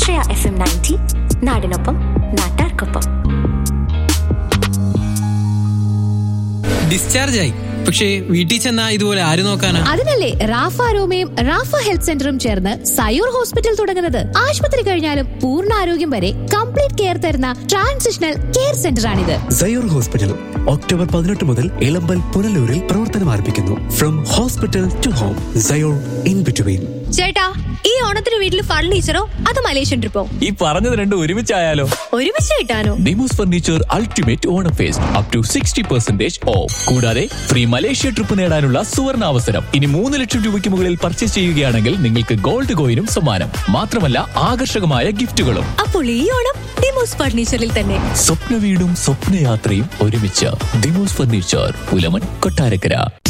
ആശ്രയ F M ninety നാടിനൊപ്പം നാട്ടാർക്കൊപ്പം discharge ആയി പക്ഷേ വീട്ടിൽ ചെന്നാ ഇതുപോലെ ആര് നോക്കാനാ അതിനല്ലേ റാഫ രോമയും റാഫ ഹെൽത്ത് സെന്ററും ചേർന്ന് സയൂർ ഹോസ്പിറ്റൽ തുടങ്ങുന്നത് ആശുപത്രി കഴിഞ്ഞാലും പൂർണ്ണ ആരോഗ്യം വരെ കംപ്ലീറ്റ് കെയർ തരുന്ന ട്രാൻസിഷണൽ കെയർ സെന്റർ ആണിത് സയൂർ ഹോസ്പിറ്റൽ ഒക്ടോബർ പതിനെട്ട് മുതൽ ഇളമ്പൽ പുനലൂരിൽ പ്രവർത്തനം ആരംഭിക്കുന്നു ഫ്രം ഹോസ്പിറ്റൽ ടു ഹോം സയൂർ ഇൻ ബിറ്റ്വീൻ ചേട്ടാ ഈ ഓണത്തിന് വീട്ടിൽ ഫർണിച്ചറോ അത് മലേഷ്യൻ ട്രിപ്പോ ഈ പറഞ്ഞത് രണ്ടും ഒരുമിച്ചായാലോ ഒരുമിച്ച് കിട്ടാനോ ഡിമോസ് furniture ultimate Onam fest up to sixty percentage off കൂടാതെ ഫ്രീ മലേഷ്യ ട്രിപ്പ് നേടാനുള്ള സുവർണ അവസരം ഇനി മൂന്ന് ലക്ഷം രൂപയ്ക്ക് മുകളിൽ പർച്ചേസ് ചെയ്യുകയാണെങ്കിൽ നിങ്ങൾക്ക് ഗോൾഡ് കോയിനും സമ്മാനം മാത്രമല്ല ആകർഷകമായ ഗിഫ്റ്റുകളും അപ്പോൾ ഈ ഓണം ഡിമോസ് ഫർണിച്ചറിൽ തന്നെ സ്വപ്ന വീടും സ്വപ്നയാത്രയും ഒരുമിച്ച് ദിമോസ് ഫർണിച്ചർ പുലമൻ കൊട്ടാരക്കര